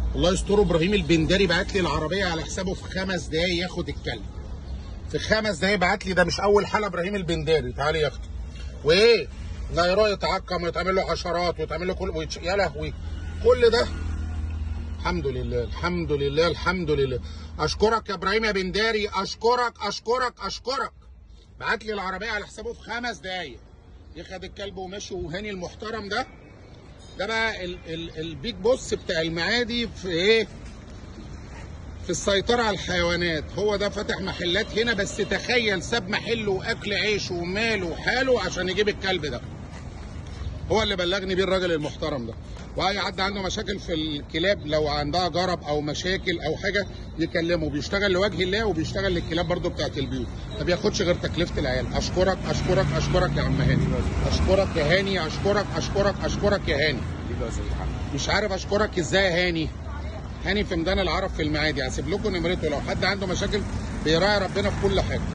الله يستر ابراهيم البندري بعت لي العربيه على حسابه في خمس دقايق ياخد الكلب في خمس دقايق بعت لي ده مش اول حاله ابراهيم البندري تعالي يا اختي وايه نيراه يتعقم ويتعمل له حشرات ويتعمل له كل ويتش... يا لهوي كل ده الحمد لله الحمد لله الحمد لله اشكرك يا ابراهيم يا بنداري اشكرك اشكرك اشكرك بعت لي العربيه على حسابه في خمس دقايق ياخد الكلب ومشي وهاني المحترم ده ده بقى ال ال البيج بوس بتاع المعادي في ايه في السيطرة على الحيوانات هو ده فتح محلات هنا بس تخيل ساب محله واكل عيشه وماله وحاله عشان يجيب الكلب ده هو اللي بلغني بيه الراجل المحترم ده واي حد عنده مشاكل في الكلاب لو عندها جرب او مشاكل او حاجه يكلمه بيشتغل لوجه الله وبيشتغل للكلاب برضو بتاعت البيوت ما بياخدش غير تكلفه العيال اشكرك اشكرك اشكرك يا عم هاني اشكرك يا هاني اشكرك اشكرك اشكرك يا هاني مش عارف اشكرك ازاي يا هاني هاني في ميدان العرب في المعادي هسيب لكم نمرته لو حد عنده مشاكل بيراعي ربنا في كل حاجه